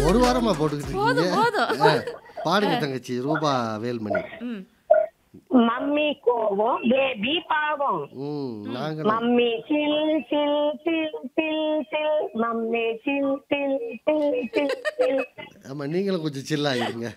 ஒரு வாரமா போட்டுக்கிட்டு போதும், இருக்கீங்க போதும். ஆ, பாடுங்க தங்கச்சி ரூபா வேல்மணி ம் மம்மி கோவம் பேபி பாவம் ம் நாங்களும் மம்மி சில் சில் சில் சில் சில் மம்மி சில் சில் சில் சில் சில் ஆமா நீங்களும் கொஞ்சம் சில்லாயிருங்க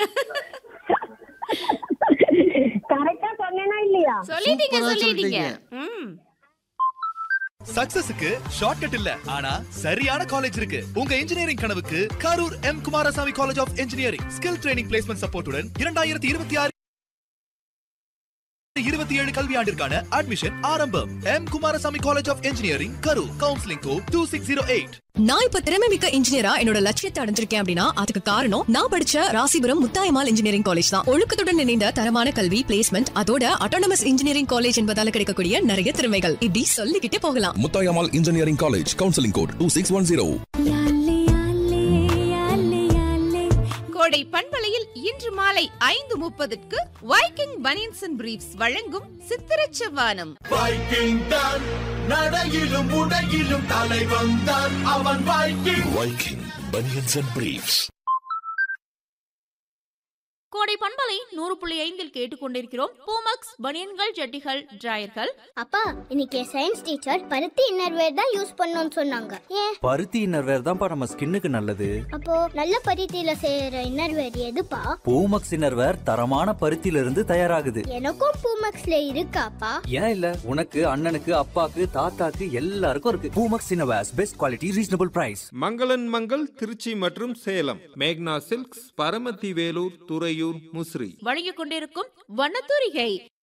கரெக்டா சொன்னேனா இல்லையா சொல்லிட்டீங்க சூப்பரா சொல்லிட்டீங்க சொல்லிட்டீங்க. ம் சக்சஸுக்கு ஷார்ட்கட் இல்ல ஆனா சரியான காலேஜ் இருக்கு உங்க இன்ஜினியரிங் கனவுக்கு Karur M Kumarasamy college of engineering skill training placement சப்போர்ட்டுடன் இரண்டாயிரத்தி இருபத்தி ஆறு இருபத்தி ஏழு கல்வியாண்டிற்கான அட்மிஷன் ஆரம்பம் M Kumarasamy college of engineering Karur counselling code two six zero eight நான் இப்ப திறமை மிக்க இன்ஜினியரா என்னோட லட்சியத்தை அடைஞ்சிருக்கேன் அப்படின்னா அதுக்கு காரணம் நான் படிச்ச ராசிபுரம் முத்தாயமால் இன்ஜினியரிங் காலேஜ் தான் ஒழுக்கத்துடன் இணைந்த தரமான கல்வி பிளேஸ்மெண்ட் அதோட அட்டானமஸ் இன்ஜினியரிங் காலேஜ் என்பதால கிடைக்கக்கூடிய நிறைய திறமைகள் இப்படி சொல்லிக்கிட்டே போகலாம் Muthayammal engineering college counselling code two six one zero கோடை பண்பலையில் இன்று மாலை ஐந்து முப்பதுக்கு வைக்கிங் பனியன்ஸ் அண்ட் பிரீஃப்ஸ் வழங்கும் சித்திரச் செவ்வானம் வைக்கிங் தான் நடையிலும் உடையிலும் தலை வந்தான் அவன் Viking Viking banians and briefs கோடை பண்பலை நூறு புள்ளி ஐந்தில் கேட்டுக்கொண்டிருக்கிறோம் பூமக்ஸ் பனியன்கள் ஜட்டிகள் டிராயர்கள் அப்பா இன்னைக்கு சயின்ஸ் டீச்சர் பருத்தி இன்னர்வேர் தான் யூஸ் பண்ணணும்னு சொன்னாங்க ஏன் பருத்தி இன்னர்வேர் தான்ப்பா நம்ம ஸ்கின்னுக்கு நல்லது அப்போ நல்ல பருத்தியில செய்யற இன்னர்வேர் எதுப்பா பூமக்ஸ் இன்னர்வேர் தரமான பருத்தியில இருந்து தயாராகுது எனக்கும் பூமக்ஸ்ல இருக்காப்பா ஏன் இல்ல உனக்கு அண்ணனுக்கு அப்பாக்கு தாத்தாக்கு எல்லாருக்கும் இருக்கு Poomex innerwears best quality reasonable price Mangalan Mangal Trichy மற்றும் சேலம் மேக்னா சில்க்ஸ் பரமத்தி வேலூர் துறையூர் முசிறி வழங்கிக் கொண்டிருக்கும் வண்ணத்தூரிகை